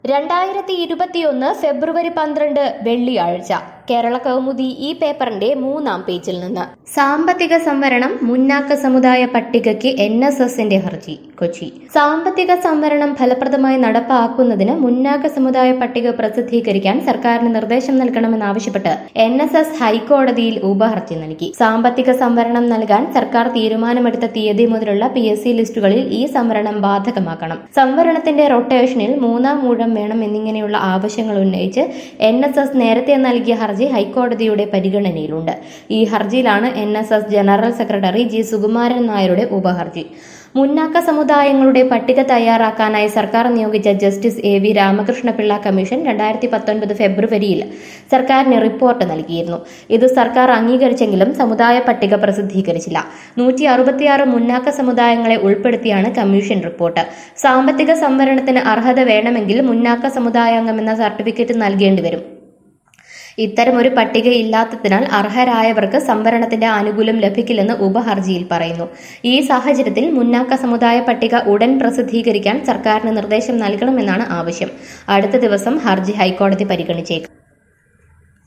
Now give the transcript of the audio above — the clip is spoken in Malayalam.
രണ്ടായിരത്തി ഇരുപത്തിയൊന്ന് ഫെബ്രുവരി പന്ത്രണ്ട് വെള്ളിയാഴ്ച കേരള കൗമുദി ഈ പേപ്പറിന്റെ മൂന്നാം പേജിൽ നിന്ന് സാമ്പത്തിക സംവരണം മുന്നാക്ക സമുദായ പട്ടികയ്ക്ക് എൻ എസ് എസിന്റെ ഹർജി കൊച്ചി സാമ്പത്തിക സംവരണം ഫലപ്രദമായി നടപ്പാക്കുന്നതിന് മുന്നാക്ക സമുദായ പട്ടിക പ്രസിദ്ധീകരിക്കാൻ സർക്കാരിന് നിർദ്ദേശം നൽകണമെന്നാവശ്യപ്പെട്ട് എൻ എസ് എസ് ഹൈക്കോടതിയിൽ ഉപഹർജി നൽകി സാമ്പത്തിക സംവരണം നൽകാൻ സർക്കാർ തീരുമാനമെടുത്ത തീയതി മുതലുള്ള പി എസ് സി ലിസ്റ്റുകളിൽ ഈ സംവരണം ബാധകമാക്കണം സംവരണത്തിന്റെ റൊട്ടേഷനിൽ മൂന്നാം മൂഴം വേണം എന്നിങ്ങനെയുള്ള ആവശ്യങ്ങൾ ഉന്നയിച്ച് എൻ എസ് എസ് നേരത്തെ നൽകിയ ഹർജി ഹൈക്കോടതിയുടെ പരിഗണനയിലുണ്ട് ഈ ഹർജിയിലാണ് N S S general secretary G Sukumaran നായരുടെ ഉപഹർജി മുന്നാക്ക സമുദായങ്ങളുടെ പട്ടിക തയ്യാറാക്കാനായി സർക്കാർ നിയോഗിച്ച justice A V Ramakrishna Pillai commission രണ്ടായിരത്തി പത്തൊൻപത് ഫെബ്രുവരിയിൽ സർക്കാരിന് റിപ്പോർട്ട് നൽകിയിരുന്നു ഇത് സർക്കാർ അംഗീകരിച്ചെങ്കിലും സമുദായ പട്ടിക പ്രസിദ്ധീകരിച്ചില്ല നൂറ്റി അറുപത്തിയാറ് മുന്നാക്ക സമുദായങ്ങളെ ഉൾപ്പെടുത്തിയാണ് കമ്മീഷൻ റിപ്പോർട്ട് സാമ്പത്തിക സംവരണത്തിന് അർഹത വേണമെങ്കിൽ മുന്നാക്ക സമുദായാംഗമെന്ന സർട്ടിഫിക്കറ്റ് നൽകേണ്ടി വരും ഇത്തരം ഒരു പട്ടിക ഇല്ലാത്തതിനാൽ അർഹരായവർക്ക് സംവരണത്തിന്റെ ആനുകൂല്യം ലഭിക്കില്ലെന്ന് ഉപഹർജിയിൽ പറയുന്നു ഈ സാഹചര്യത്തിൽ മുന്നാക്ക സമുദായ പട്ടിക ഉടൻ പ്രസിദ്ധീകരിക്കാൻ സർക്കാരിന് നിർദ്ദേശം നൽകണമെന്നാണ് ആവശ്യം അടുത്ത ദിവസം ഹർജി ഹൈക്കോടതി പരിഗണിച്ചേക്കും